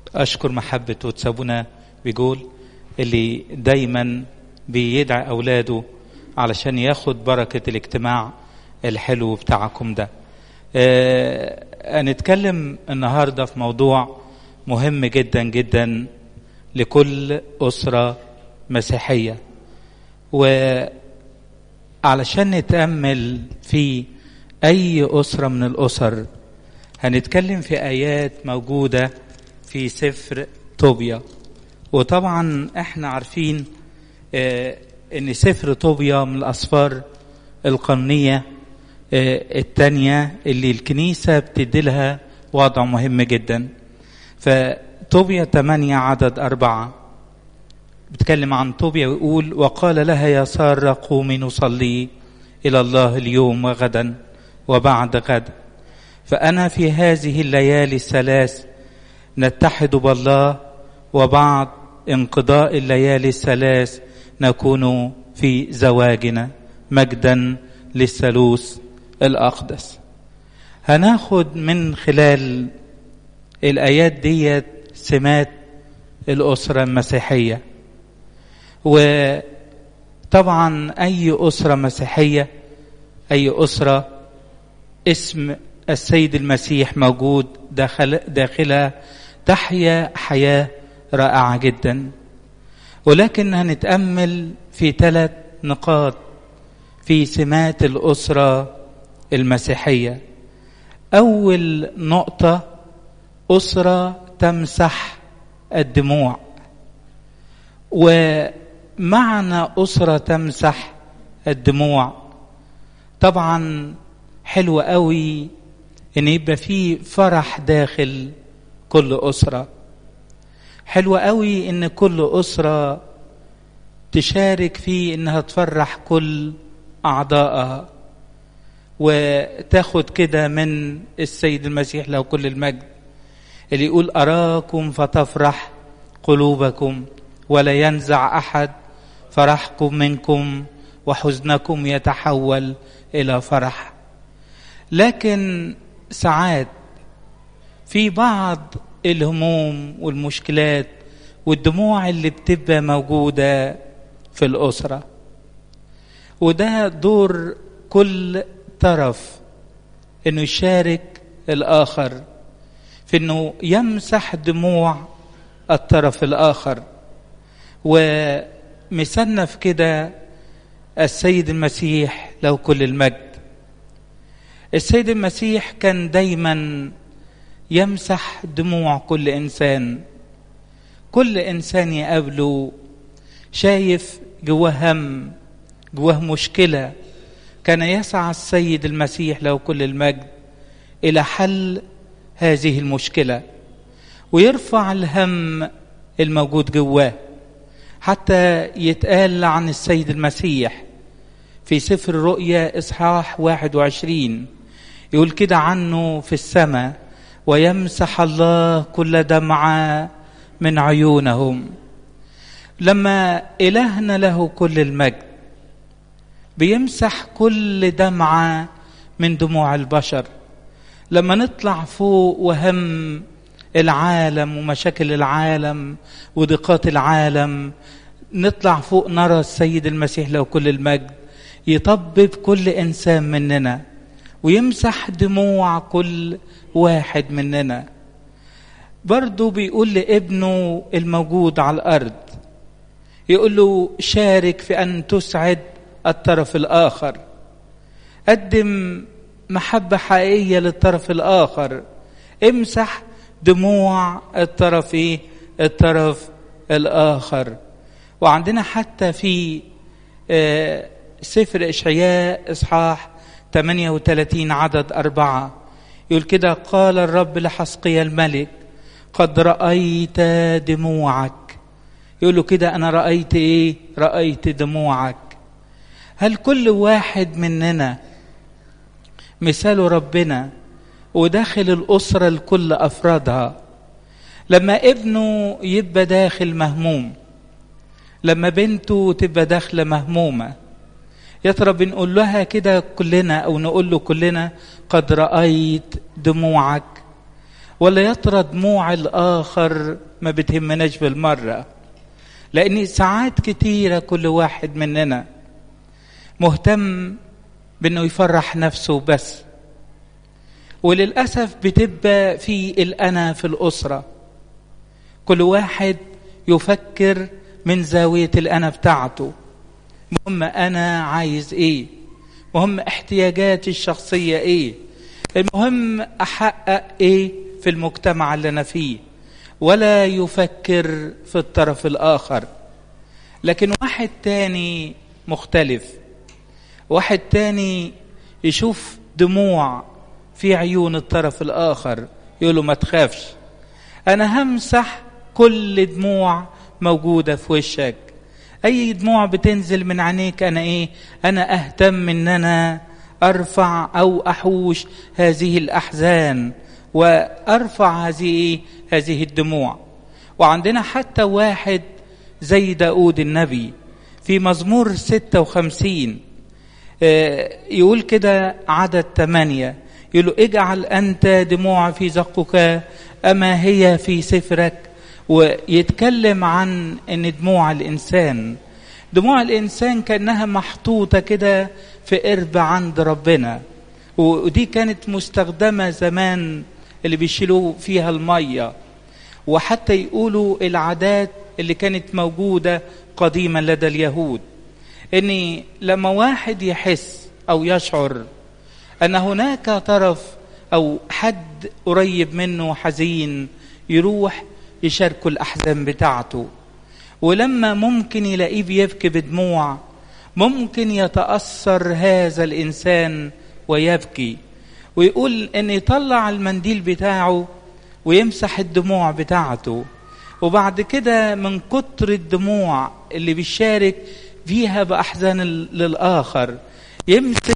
أشكر محبته وتسابونا بيقول اللي دايما بيدعي أولاده علشان ياخد بركة الاجتماع الحلو بتاعكم ده آه هنتكلم النهاردة في موضوع مهم جدا جدا لكل أسرة مسيحية وعلشان نتأمل في أي أسرة من الأسر هنتكلم في آيات موجودة في سفر طوبيا وطبعا احنا عارفين اه ان سفر طوبيا من الأسفار القرنية اه التانية اللي الكنيسة بتديلها وضع مهم جدا فطوبيا 8 عدد أربعة بتكلم عن طوبيا ويقول وقال لها يا سارة قومي نصلي إلى الله اليوم وغدا وبعد غد فأنا في هذه الليالي الثلاث نتحد بالله وبعد انقضاء الليالي الثلاث نكون في زواجنا مجدا للثالوث الأقدس هناخد من خلال الآيات ديت سمات الأسرة المسيحية وطبعا أي أسرة مسيحية أي أسرة اسم السيد المسيح موجود داخل داخلها تحيا حياة رائعة جدا ولكن هنتأمل في ثلاث نقاط في سمات الأسرة المسيحية أول نقطة أسرة تمسح الدموع ومعنى أسرة تمسح الدموع طبعا حلو قوي ان يبقى في فرح داخل كل اسره حلو قوي ان كل اسره تشارك في انها تفرح كل اعضائها وتاخد كده من السيد المسيح له كل المجد اللي يقول اراكم فتفرح قلوبكم ولا ينزع احد فرحكم منكم وحزنكم يتحول الى فرح لكن ساعات في بعض الهموم والمشكلات والدموع اللي بتبقى موجودة في الأسرة وده دور كل طرف انه يشارك الآخر في انه يمسح دموع الطرف الآخر ومثلنا في كده السيد المسيح له كل المجد السيد المسيح كان دايما يمسح دموع كل انسان كل انسان يقابله شايف جواه هم جواه مشكله كان يسعى السيد المسيح له كل المجد الى حل هذه المشكله ويرفع الهم الموجود جواه حتى يتقال عن السيد المسيح في سفر الرؤيا اصحاح 21 يقول كده عنه في السماء ويمسح الله كل دمعة من عيونهم لما إلهنا له كل المجد بيمسح كل دمعة من دموع البشر لما نطلع فوق وهم العالم ومشاكل العالم وضيقات العالم نطلع فوق نرى السيد المسيح له كل المجد يطبب كل انسان مننا ويمسح دموع كل واحد مننا برضه بيقول لابنه الموجود على الارض يقول له شارك في ان تسعد الطرف الاخر قدم محبه حقيقيه للطرف الاخر امسح دموع الطرف ايه الطرف الاخر وعندنا حتى في آه سفر اشعياء اصحاح 38 عدد أربعة يقول كده قال الرب لحسقيا الملك قد رأيت دموعك يقول له كده أنا رأيت إيه رأيت دموعك هل كل واحد مننا مثال ربنا وداخل الأسرة لكل أفرادها لما ابنه يبقى داخل مهموم لما بنته تبقى داخلة مهمومة يا ترى بنقول لها كده كلنا او نقول له كلنا قد رايت دموعك ولا يا ترى دموع الآخر ما بتهمناش بالمرة لأن ساعات كتيرة كل واحد مننا مهتم بأنه يفرح نفسه بس وللأسف بتبقى في الأنا في الأسرة كل واحد يفكر من زاوية الأنا بتاعته مهم أنا عايز إيه مهم احتياجاتي الشخصية إيه المهم أحقق إيه في المجتمع اللي أنا فيه ولا يفكر في الطرف الآخر لكن واحد تاني مختلف واحد تاني يشوف دموع في عيون الطرف الآخر يقول له ما تخافش أنا همسح كل دموع موجودة في وشك أي دموع بتنزل من عينيك أنا إيه أنا أهتم إن أنا أرفع أو أحوش هذه الأحزان وأرفع هذه هذه الدموع وعندنا حتى واحد زي داود النبي في مزمور 56 يقول كده عدد ثمانية يقول له اجعل أنت دموع في زقك أما هي في سفرك ويتكلم عن ان دموع الانسان دموع الانسان كانها محطوطه كده في قرب عند ربنا ودي كانت مستخدمه زمان اللي بيشيلوا فيها الميه وحتى يقولوا العادات اللي كانت موجوده قديما لدى اليهود ان لما واحد يحس او يشعر ان هناك طرف او حد قريب منه حزين يروح يشاركوا الأحزان بتاعته ولما ممكن يلاقيه بيبكي بدموع ممكن يتأثر هذا الإنسان ويبكي ويقول إن يطلع المنديل بتاعه ويمسح الدموع بتاعته وبعد كده من كتر الدموع اللي بيشارك فيها بأحزان للآخر يمسك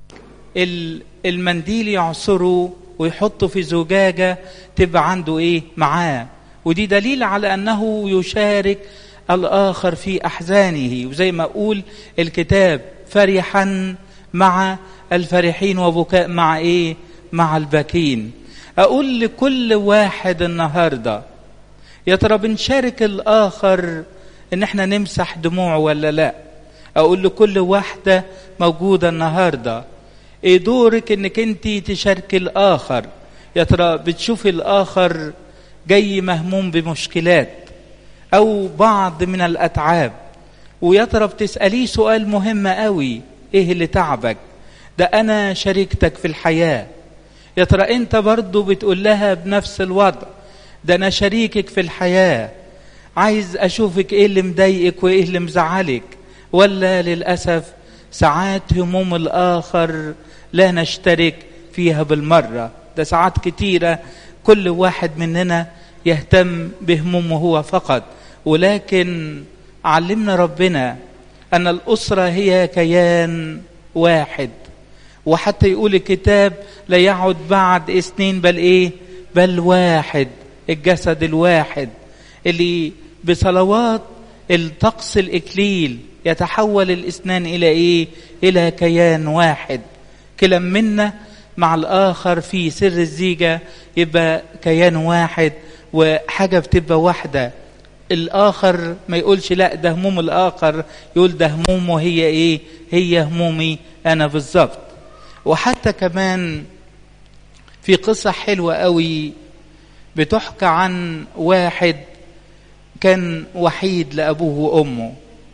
المنديل يعصره ويحطه في زجاجة تبقى عنده إيه معاه ودي دليل على أنه يشارك الآخر في أحزانه وزي ما أقول الكتاب فرحا مع الفرحين وبكاء مع إيه مع الباكين أقول لكل واحد النهاردة يا ترى بنشارك الآخر إن احنا نمسح دموع ولا لا أقول لكل واحدة موجودة النهاردة إيه دورك إنك أنت تشارك الآخر يا ترى بتشوفي الآخر جاي مهموم بمشكلات او بعض من الاتعاب ويا ترى بتساليه سؤال مهم قوي ايه اللي تعبك ده انا شريكتك في الحياه يا ترى انت برضه بتقول لها بنفس الوضع ده انا شريكك في الحياه عايز اشوفك ايه اللي مضايقك وايه اللي مزعلك ولا للاسف ساعات هموم الاخر لا نشترك فيها بالمره ده ساعات كتيره كل واحد مننا يهتم بهمومه هو فقط ولكن علمنا ربنا ان الاسره هي كيان واحد وحتى يقول الكتاب لا يعد بعد اثنين بل ايه بل واحد الجسد الواحد اللي بصلوات الطقس الاكليل يتحول الاثنان الى ايه الى كيان واحد كلا منا مع الآخر في سر الزيجة يبقى كيان واحد وحاجة بتبقى واحدة الآخر ما يقولش لا ده هموم الآخر يقول ده همومه هي إيه هي همومي أنا بالظبط وحتى كمان في قصة حلوة قوي بتحكى عن واحد كان وحيد لأبوه وأمه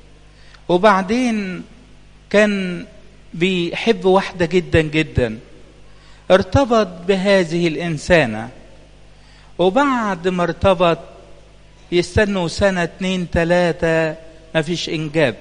وبعدين كان بيحب واحدة جدا جدا ارتبط بهذه الإنسانة وبعد ما ارتبط يستنوا سنة اتنين تلاتة مفيش إنجاب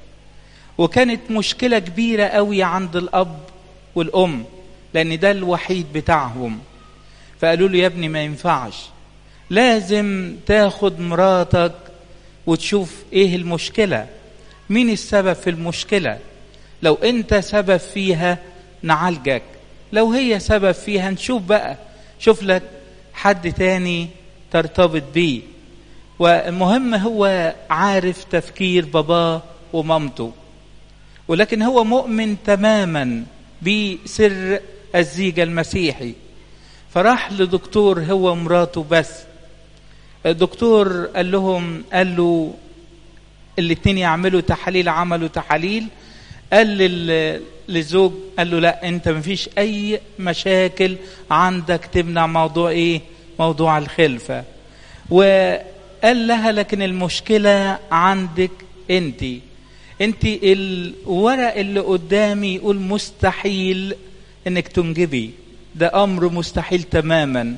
وكانت مشكلة كبيرة قوي عند الأب والأم لأن ده الوحيد بتاعهم فقالوا له يا ابني ما ينفعش لازم تاخد مراتك وتشوف ايه المشكلة مين السبب في المشكلة لو انت سبب فيها نعالجك لو هي سبب فيها نشوف بقى شوف لك حد تاني ترتبط بيه والمهم هو عارف تفكير باباه ومامته ولكن هو مؤمن تماما بسر الزيج المسيحي فراح لدكتور هو ومراته بس الدكتور قال لهم قال له الاتنين يعملوا تحاليل عملوا تحاليل قال للزوج قال له لا انت مفيش اي مشاكل عندك تمنع موضوع ايه موضوع الخلفة وقال لها لكن المشكلة عندك انت انت الورق اللي قدامي يقول مستحيل انك تنجبي ده امر مستحيل تماما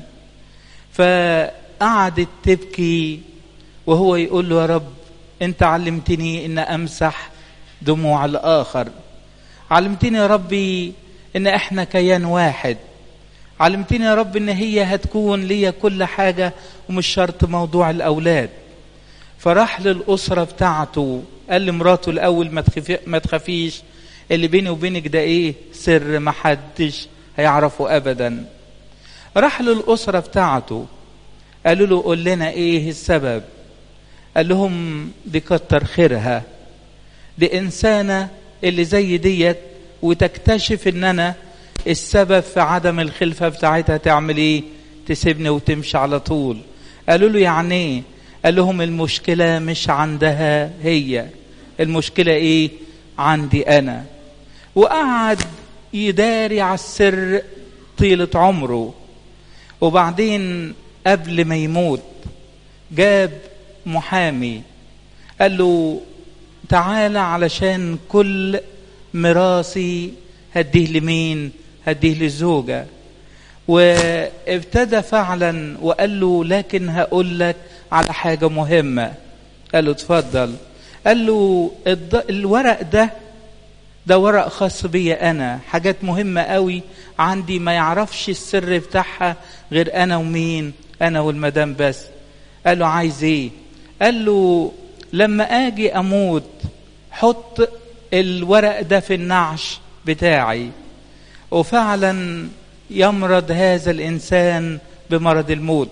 فقعدت تبكي وهو يقول له يا رب انت علمتني ان امسح دموع الاخر علمتني يا ربي ان احنا كيان واحد علمتني يا رب ان هي هتكون ليا كل حاجة ومش شرط موضوع الاولاد فراح للاسرة بتاعته قال لمراته الاول ما, تخفي ما تخافيش اللي بيني وبينك ده ايه سر ما حدش هيعرفه ابدا راح للاسرة بتاعته قالوا له قول لنا ايه السبب قال لهم دي كتر خيرها دي انسانة اللي زي ديت وتكتشف ان انا السبب في عدم الخلفة بتاعتها تعمل ايه تسيبني وتمشي على طول قالوا له يعني ايه قال لهم المشكلة مش عندها هي المشكلة ايه عندي انا وقعد يداري على السر طيلة عمره وبعدين قبل ما يموت جاب محامي قال له تعالى علشان كل ميراثي هديه لمين هديه للزوجة وابتدى فعلا وقال له لكن هقول لك على حاجة مهمة قال له اتفضل قال له الورق ده ده ورق خاص بيا انا حاجات مهمة قوي عندي ما يعرفش السر بتاعها غير انا ومين انا والمدام بس قال له عايز ايه قال له لما اجي اموت حط الورق ده في النعش بتاعي وفعلا يمرض هذا الانسان بمرض الموت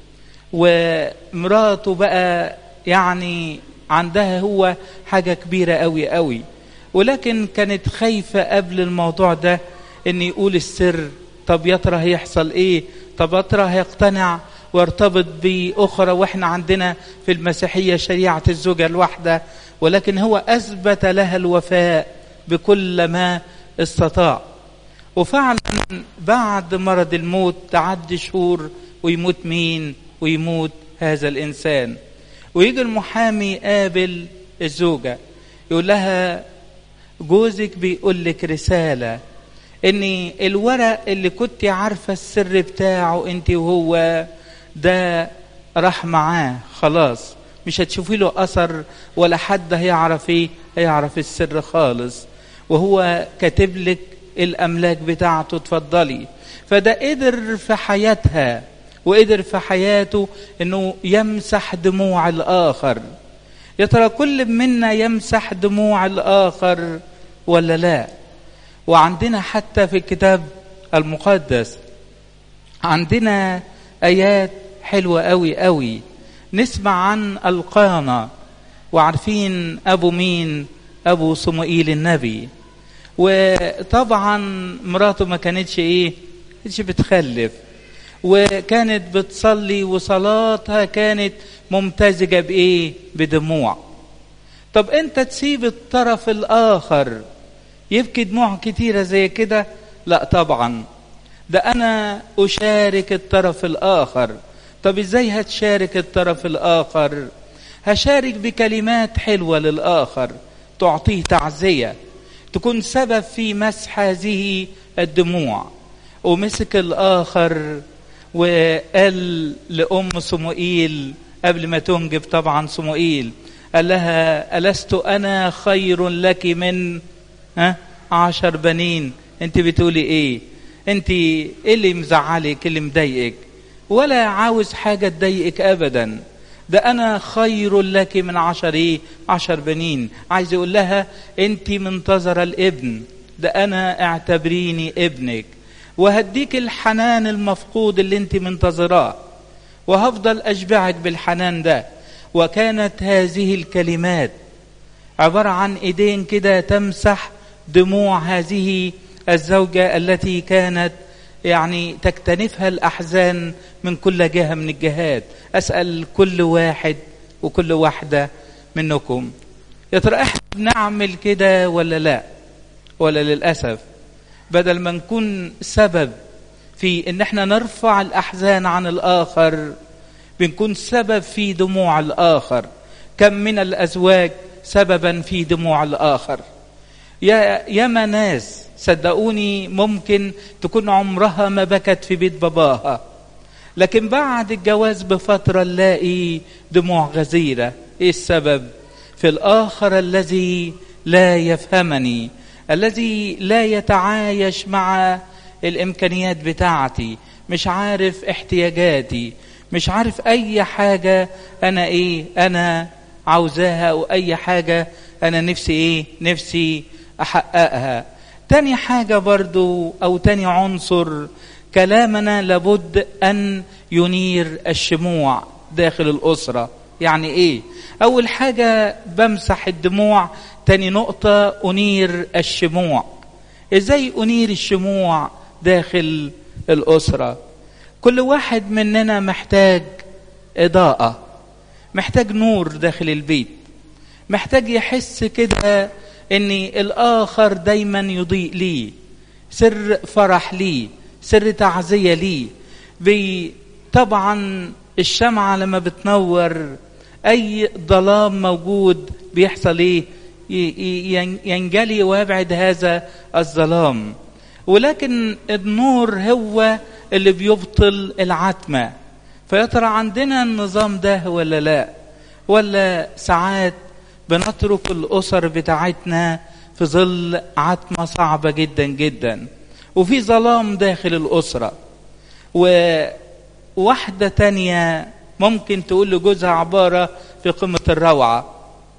ومراته بقى يعني عندها هو حاجه كبيره قوي قوي ولكن كانت خايفه قبل الموضوع ده ان يقول السر طب يا ترى هيحصل ايه طب يا ترى هيقتنع وارتبط باخرى واحنا عندنا في المسيحيه شريعه الزوجه الواحده ولكن هو اثبت لها الوفاء بكل ما استطاع وفعلا بعد مرض الموت تعدي شهور ويموت مين ويموت هذا الانسان ويجي المحامي يقابل الزوجه يقول لها جوزك بيقول لك رساله ان الورق اللي كنت عارفه السر بتاعه انت وهو ده راح معاه خلاص مش هتشوفي له اثر ولا حد هيعرف ايه هيعرف السر خالص وهو كاتب لك الاملاك بتاعته اتفضلي فده قدر في حياتها وقدر في حياته انه يمسح دموع الاخر يا ترى كل منا يمسح دموع الاخر ولا لا وعندنا حتى في الكتاب المقدس عندنا ايات حلوه قوي قوي نسمع عن القانا وعارفين ابو مين ابو صموئيل النبي وطبعا مراته ما كانتش ايه كانتش بتخلف وكانت بتصلي وصلاتها كانت ممتزجة بإيه بدموع طب أنت تسيب الطرف الآخر يبكي دموع كتيرة زي كده لا طبعا ده أنا أشارك الطرف الآخر طب إزاي هتشارك الطرف الآخر هشارك بكلمات حلوة للآخر تعطيه تعزية تكون سبب في مسح هذه الدموع ومسك الآخر وقال لأم صموئيل قبل ما تنجب طبعا صموئيل قال لها ألست أنا خير لك من ها عشر بنين انت بتقولي ايه انت ايه اللي مزعلك اللي مضايقك ولا عاوز حاجة تضايقك أبدا ده أنا خير لك من عشر إيه عشر بنين عايز يقول لها أنت منتظرة الابن ده أنا اعتبريني ابنك وهديك الحنان المفقود اللي أنت منتظراه وهفضل أشبعك بالحنان ده وكانت هذه الكلمات عبارة عن إيدين كده تمسح دموع هذه الزوجة التي كانت يعني تكتنفها الأحزان من كل جهة من الجهات أسأل كل واحد وكل واحدة منكم يا ترى احنا بنعمل كده ولا لا ولا للأسف بدل ما نكون سبب في ان احنا نرفع الأحزان عن الآخر بنكون سبب في دموع الآخر كم من الأزواج سببا في دموع الآخر يا ياما ناس صدقوني ممكن تكون عمرها ما بكت في بيت باباها لكن بعد الجواز بفترة نلاقي دموع غزيرة ايه السبب في الآخر الذي لا يفهمني الذي لا يتعايش مع الإمكانيات بتاعتي مش عارف احتياجاتي مش عارف أي حاجة أنا إيه أنا عاوزاها أو أي حاجة أنا نفسي إيه نفسي أحققها تاني حاجة برضو أو تاني عنصر كلامنا لابد أن ينير الشموع داخل الأسرة يعني إيه أول حاجة بمسح الدموع تاني نقطة أنير الشموع إزاي أنير الشموع داخل الأسرة كل واحد مننا محتاج إضاءة محتاج نور داخل البيت محتاج يحس كده ان الاخر دايما يضيء لي سر فرح لي سر تعزيه لي بي طبعا الشمعه لما بتنور اي ظلام موجود بيحصل ايه ينجلي ويبعد هذا الظلام ولكن النور هو اللي بيبطل العتمه فيا ترى عندنا النظام ده ولا لا ولا ساعات بنترك الأسر بتاعتنا في ظل عتمة صعبة جدا جدا وفي ظلام داخل الأسرة وواحدة تانية ممكن تقول لجوزها عبارة في قمة الروعة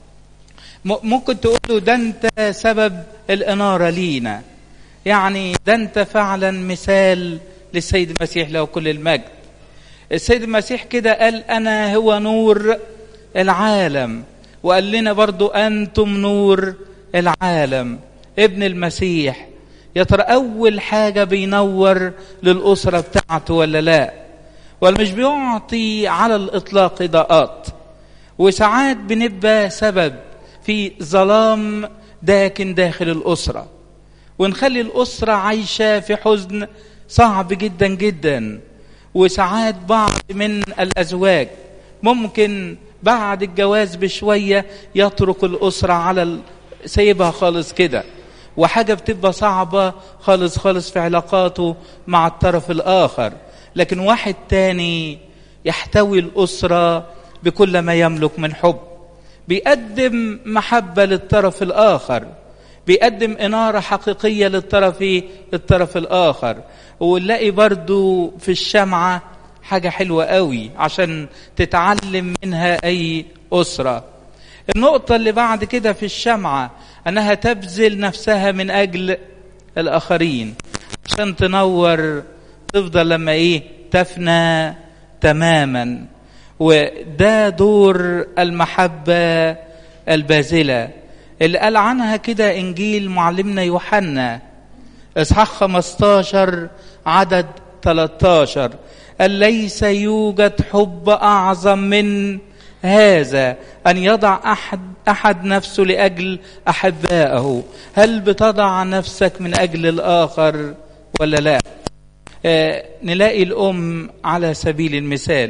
ممكن تقول له ده انت سبب الإنارة لينا يعني ده انت فعلا مثال للسيد المسيح له كل المجد السيد المسيح كده قال أنا هو نور العالم وقال لنا برضو أنتم نور العالم ابن المسيح يا ترى أول حاجة بينور للأسرة بتاعته ولا لا ولا مش بيعطي على الإطلاق إضاءات وساعات بنبقى سبب في ظلام داكن داخل الأسرة ونخلي الأسرة عايشة في حزن صعب جدا جدا وساعات بعض من الأزواج ممكن بعد الجواز بشوية يترك الأسرة على ال... سيبها خالص كده وحاجة بتبقى صعبة خالص خالص في علاقاته مع الطرف الآخر لكن واحد تاني يحتوي الأسرة بكل ما يملك من حب بيقدم محبة للطرف الآخر بيقدم إنارة حقيقية للطرف الطرف الآخر ونلاقي برضو في الشمعة حاجة حلوة قوي عشان تتعلم منها أي أسرة النقطة اللي بعد كده في الشمعة أنها تبذل نفسها من أجل الآخرين عشان تنور تفضل لما إيه تفنى تماما وده دور المحبة الباذلة اللي قال عنها كده إنجيل معلمنا يوحنا إصحاح 15 عدد 13 قال ليس يوجد حب أعظم من هذا أن يضع أحد أحد نفسه لأجل أحبائه هل بتضع نفسك من أجل الآخر ولا لا آه نلاقي الأم على سبيل المثال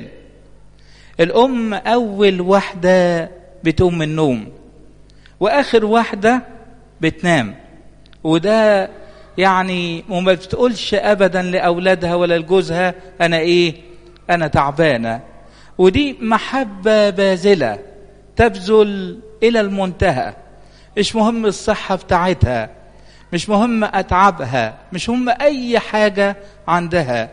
الأم أول واحدة بتقوم من النوم وآخر واحدة بتنام وده يعني وما بتقولش ابدا لاولادها ولا لجوزها انا ايه انا تعبانه ودي محبه باذله تبذل الى المنتهى مش مهم الصحه بتاعتها مش مهم اتعبها مش مهم اي حاجه عندها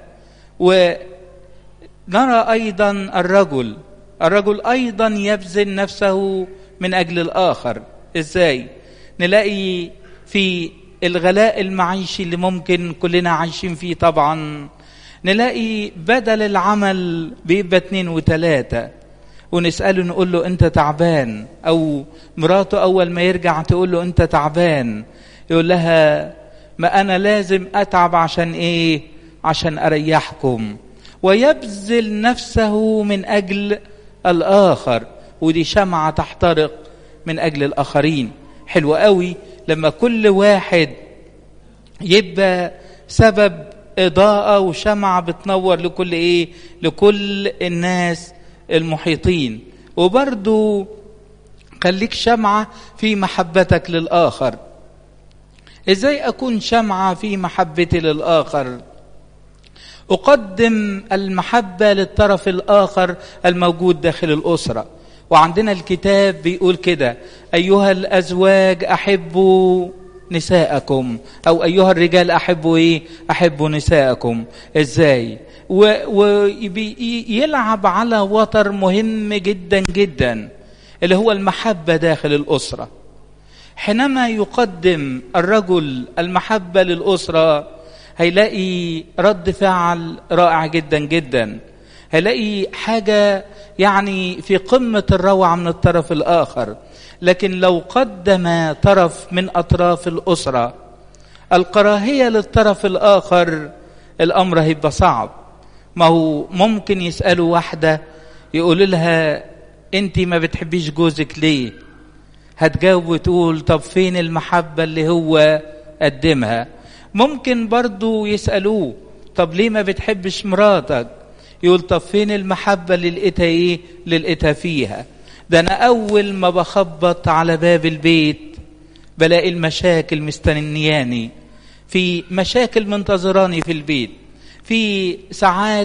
ونرى ايضا الرجل الرجل ايضا يبذل نفسه من اجل الاخر ازاي نلاقي في الغلاء المعيشي اللي ممكن كلنا عايشين فيه طبعا نلاقي بدل العمل بيبقى اتنين وتلاتة ونسأله نقول له انت تعبان او مراته اول ما يرجع تقول له انت تعبان يقول لها ما انا لازم اتعب عشان ايه عشان اريحكم ويبذل نفسه من اجل الاخر ودي شمعه تحترق من اجل الاخرين حلو قوي لما كل واحد يبقى سبب اضاءه وشمعه بتنور لكل ايه لكل الناس المحيطين وبرضو خليك شمعه في محبتك للاخر ازاي اكون شمعه في محبتي للاخر اقدم المحبه للطرف الاخر الموجود داخل الاسره وعندنا الكتاب بيقول كده ايها الازواج احبوا نساءكم او ايها الرجال احبوا ايه احبوا نساءكم ازاي ويلعب على وتر مهم جدا جدا اللي هو المحبه داخل الاسره حينما يقدم الرجل المحبه للاسره هيلاقي رد فعل رائع جدا جدا هيلاقي حاجه يعني في قمه الروعه من الطرف الاخر لكن لو قدم طرف من اطراف الاسره الكراهيه للطرف الاخر الامر هيبقى صعب ما هو ممكن يسالوا واحده يقول لها انت ما بتحبيش جوزك ليه هتجاوب وتقول طب فين المحبه اللي هو قدمها ممكن برضو يسالوه طب ليه ما بتحبش مراتك يقول طب فين المحبه اللي لقيتها ايه اللي لقيتها فيها ده انا اول ما بخبط على باب البيت بلاقي المشاكل مستنياني في مشاكل منتظراني في البيت في ساعات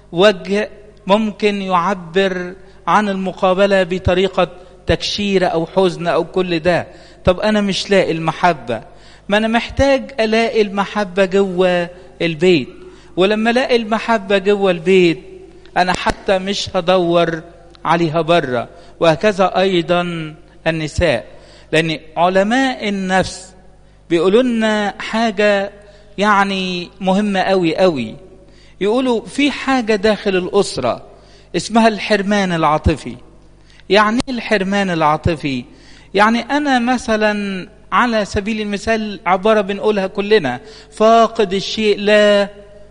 وجه ممكن يعبر عن المقابله بطريقه تكشيره او حزن او كل ده طب انا مش لاقي المحبه ما انا محتاج الاقي المحبه جوه البيت ولما الاقي المحبه جوه البيت انا حتى مش هدور عليها بره وهكذا ايضا النساء لان علماء النفس بيقولوا لنا حاجه يعني مهمه قوي قوي يقولوا في حاجه داخل الاسره اسمها الحرمان العاطفي يعني ايه الحرمان العاطفي يعني انا مثلا على سبيل المثال عباره بنقولها كلنا فاقد الشيء لا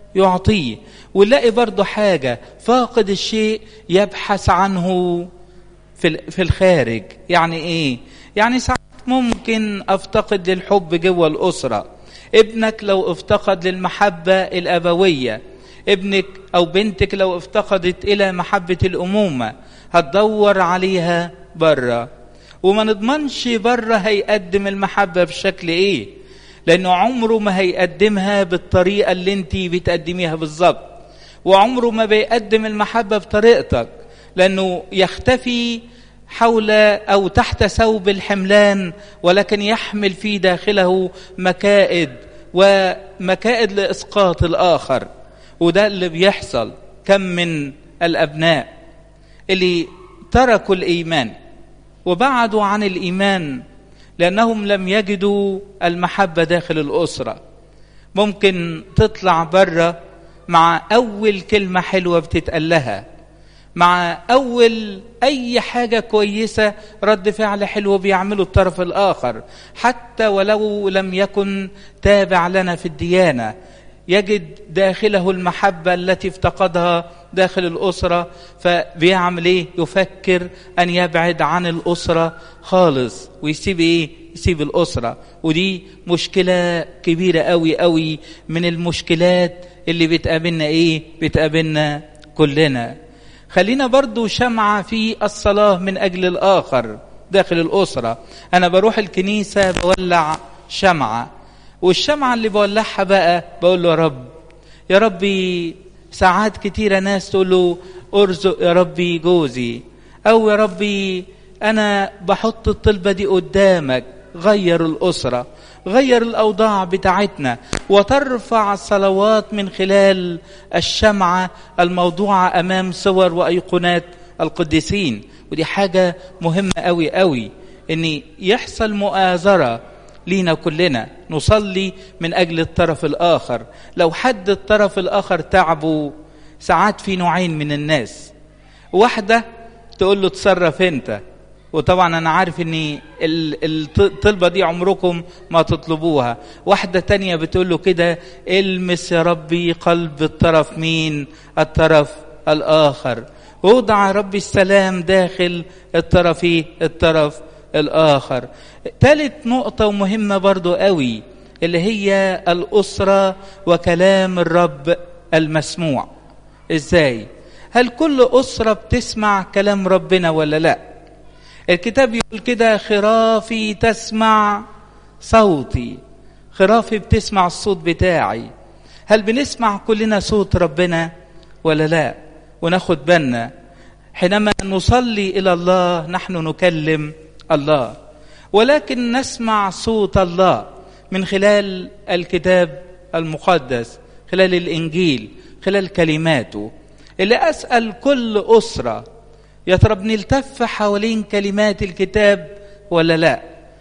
يعطيه ونلاقي برضه حاجه فاقد الشيء يبحث عنه في في الخارج يعني ايه يعني ساعات ممكن افتقد للحب جوه الاسره ابنك لو افتقد للمحبه الابويه ابنك او بنتك لو افتقدت الى محبه الامومه هتدور عليها بره وما نضمنش بره هيقدم المحبه بشكل ايه لانه عمره ما هيقدمها بالطريقه اللي انت بتقدميها بالظبط وعمره ما بيقدم المحبه بطريقتك لانه يختفي حول او تحت ثوب الحملان ولكن يحمل في داخله مكائد ومكائد لاسقاط الاخر وده اللي بيحصل كم من الابناء اللي تركوا الايمان وبعدوا عن الايمان لانهم لم يجدوا المحبه داخل الاسره ممكن تطلع بره مع اول كلمه حلوه بتتقال لها مع اول اي حاجه كويسه رد فعل حلو بيعمله الطرف الاخر حتى ولو لم يكن تابع لنا في الديانه يجد داخله المحبه التي افتقدها داخل الاسره فبيعمل ايه يفكر ان يبعد عن الاسره خالص ويسيب ايه يسيب الاسره ودي مشكله كبيره قوي قوي من المشكلات اللي بتقابلنا ايه بتقابلنا كلنا خلينا برضو شمعة في الصلاة من أجل الآخر داخل الأسرة أنا بروح الكنيسة بولع شمعة والشمعة اللي بولعها بقى بقول له يا رب يا ربي ساعات كتيرة ناس تقول له ارزق يا ربي جوزي أو يا ربي أنا بحط الطلبة دي قدامك غير الأسرة غير الأوضاع بتاعتنا وترفع الصلوات من خلال الشمعة الموضوعة أمام صور وأيقونات القديسين ودي حاجة مهمة قوي قوي إن يحصل مؤازرة لينا كلنا نصلي من أجل الطرف الآخر لو حد الطرف الآخر تعبه ساعات في نوعين من الناس واحدة تقول له تصرف انت وطبعا انا عارف ان الطلبة دي عمركم ما تطلبوها واحدة تانية بتقول له كده المس يا ربي قلب الطرف مين الطرف الاخر وضع ربي السلام داخل الطرف ايه الطرف الاخر ثالث نقطة ومهمة برضو قوي اللي هي الأسرة وكلام الرب المسموع ازاي هل كل أسرة بتسمع كلام ربنا ولا لا الكتاب يقول كده خرافي تسمع صوتي خرافي بتسمع الصوت بتاعي هل بنسمع كلنا صوت ربنا ولا لا وناخد بالنا حينما نصلي إلى الله نحن نكلم الله ولكن نسمع صوت الله من خلال الكتاب المقدس خلال الإنجيل خلال كلماته اللي أسأل كل أسرة يا ترى بنلتف حوالين كلمات الكتاب ولا لا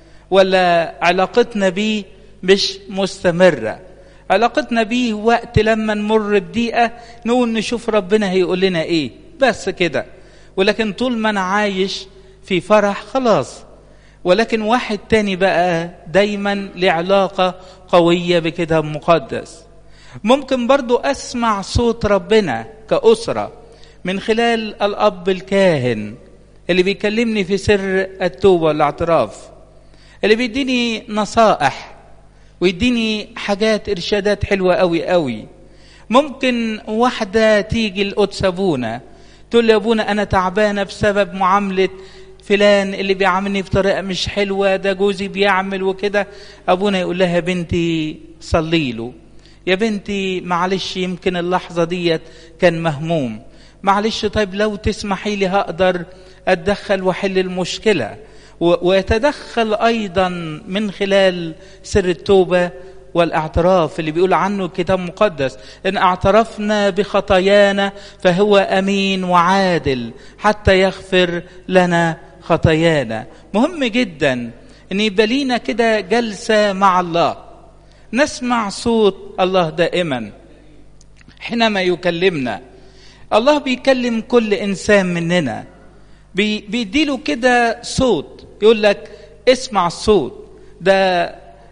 ولا علاقتنا بيه مش مستمرة علاقتنا بيه وقت لما نمر بضيقة نقول نشوف ربنا هيقول لنا ايه بس كده ولكن طول ما انا عايش في فرح خلاص ولكن واحد تاني بقى دايما له علاقة قوية بكتاب مقدس ممكن برضو أسمع صوت ربنا كأسرة من خلال الأب الكاهن اللي بيكلمني في سر التوبة والاعتراف اللي بيديني نصائح ويديني حاجات إرشادات حلوة قوي قوي ممكن واحدة تيجي القدس أبونا تقول لي أبونا أنا تعبانة بسبب معاملة فلان اللي بيعاملني بطريقة مش حلوة ده جوزي بيعمل وكده أبونا يقول لها بنتي صلي له يا بنتي معلش يمكن اللحظة ديت كان مهموم معلش طيب لو تسمحي لي هقدر أتدخل وأحل المشكلة ويتدخل أيضا من خلال سر التوبة والاعتراف اللي بيقول عنه الكتاب المقدس إن اعترفنا بخطايانا فهو أمين وعادل حتى يغفر لنا خطايانا مهم جدا ان يبقى لينا كده جلسة مع الله نسمع صوت الله دائما حينما يكلمنا الله بيكلم كل انسان مننا بي بيديله كده صوت يقول لك اسمع الصوت ده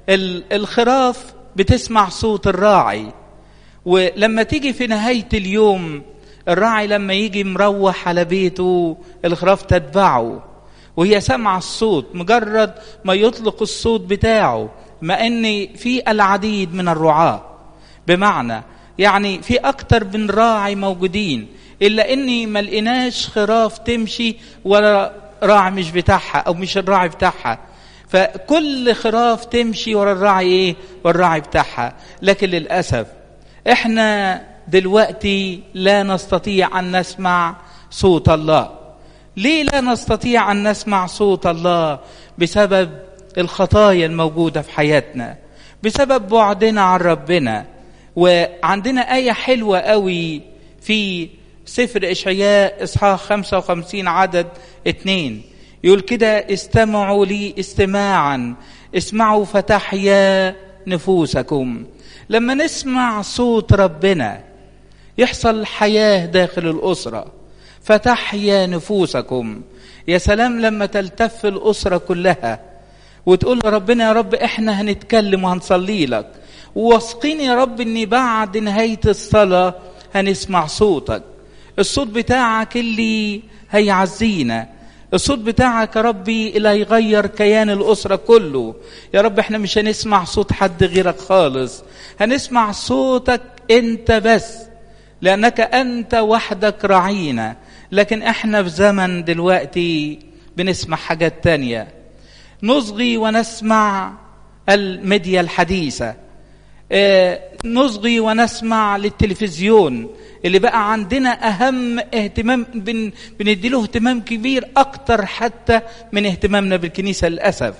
الخراف بتسمع صوت الراعي ولما تيجي في نهاية اليوم الراعي لما يجي مروح على بيته الخراف تتبعه وهي سمع الصوت مجرد ما يطلق الصوت بتاعه ما ان في العديد من الرعاة بمعنى يعني في اكتر من راعي موجودين الا اني ما لقيناش خراف تمشي ولا راعي مش بتاعها او مش الراعي بتاعها فكل خراف تمشي ورا الراعي ايه والراعي بتاعها لكن للاسف احنا دلوقتي لا نستطيع ان نسمع صوت الله ليه لا نستطيع ان نسمع صوت الله بسبب الخطايا الموجوده في حياتنا بسبب بعدنا عن ربنا وعندنا ايه حلوه قوي في سفر اشعياء اصحاح 55 عدد اتنين يقول كده استمعوا لي استماعا اسمعوا فتحيا نفوسكم لما نسمع صوت ربنا يحصل حياه داخل الاسره فتحيا نفوسكم يا سلام لما تلتف الاسره كلها وتقول ربنا يا رب احنا هنتكلم وهنصلي لك وواثقين يا رب ان بعد نهايه الصلاه هنسمع صوتك الصوت بتاعك اللي هيعزينا الصوت بتاعك يا ربي اللي هيغير كيان الأسرة كله يا رب احنا مش هنسمع صوت حد غيرك خالص هنسمع صوتك انت بس لأنك أنت وحدك رعينا لكن احنا في زمن دلوقتي بنسمع حاجات تانية نصغي ونسمع الميديا الحديثة اه نصغي ونسمع للتلفزيون اللي بقى عندنا أهم اهتمام بن بنديله اهتمام كبير أكتر حتى من اهتمامنا بالكنيسة للأسف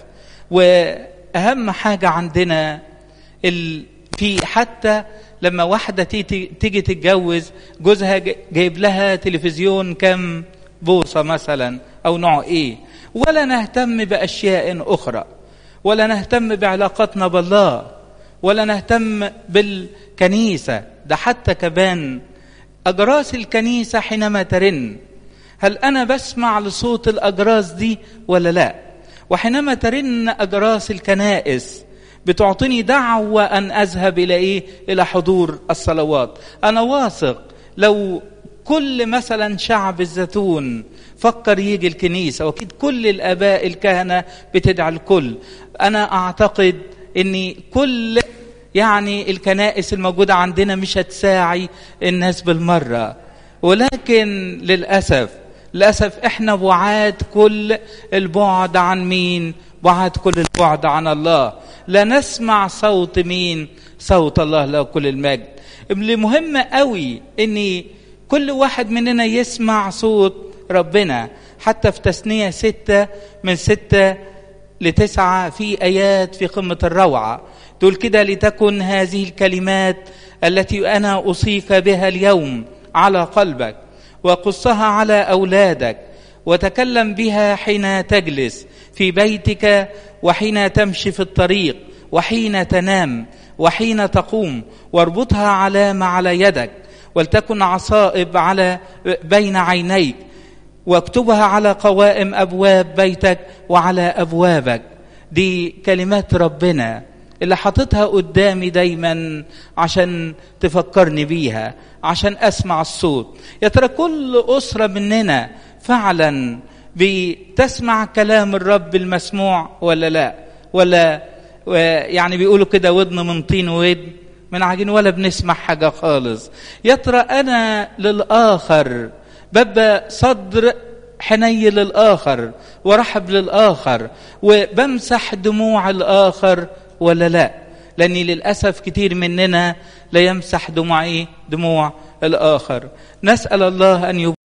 وأهم حاجة عندنا ال في حتى لما واحدة تيجي تتجوز جوزها جايب لها تلفزيون كم بوصة مثلا أو نوع إيه ولا نهتم بأشياء أخرى ولا نهتم بعلاقتنا بالله ولا نهتم بالكنيسة ده حتى كمان أجراس الكنيسة حينما ترن هل أنا بسمع لصوت الأجراس دي ولا لا وحينما ترن أجراس الكنائس بتعطيني دعوة أن أذهب إلى إيه؟ إلى حضور الصلوات أنا واثق لو كل مثلا شعب الزيتون فكر يجي الكنيسة وأكيد كل الآباء الكهنة بتدعى الكل أنا أعتقد أن كل يعني الكنائس الموجودة عندنا مش هتساعي الناس بالمرة ولكن للأسف للأسف احنا بعاد كل البعد عن مين بعد كل البعد عن الله لا نسمع صوت مين صوت الله له كل المجد اللي مهم قوي ان كل واحد مننا يسمع صوت ربنا حتى في تثنية ستة من ستة لتسعة في آيات في قمة الروعة تقول كده لتكن هذه الكلمات التي أنا أوصيك بها اليوم على قلبك وقصها على أولادك وتكلم بها حين تجلس في بيتك وحين تمشي في الطريق وحين تنام وحين تقوم واربطها علامة على يدك ولتكن عصائب على بين عينيك واكتبها على قوائم أبواب بيتك وعلى أبوابك دي كلمات ربنا اللي حاططها قدامي دايما عشان تفكرني بيها عشان أسمع الصوت يا ترى كل أسرة مننا فعلا بتسمع كلام الرب المسموع ولا لا ولا يعني بيقولوا كده ودن من طين ودن من عجين ولا بنسمع حاجة خالص يا ترى أنا للآخر ببقى صدر حني للآخر ورحب للآخر وبمسح دموع الآخر ولا لا لأني للأسف كتير مننا لا يمسح دموع إيه؟ دموع الآخر نسأل الله أن يب...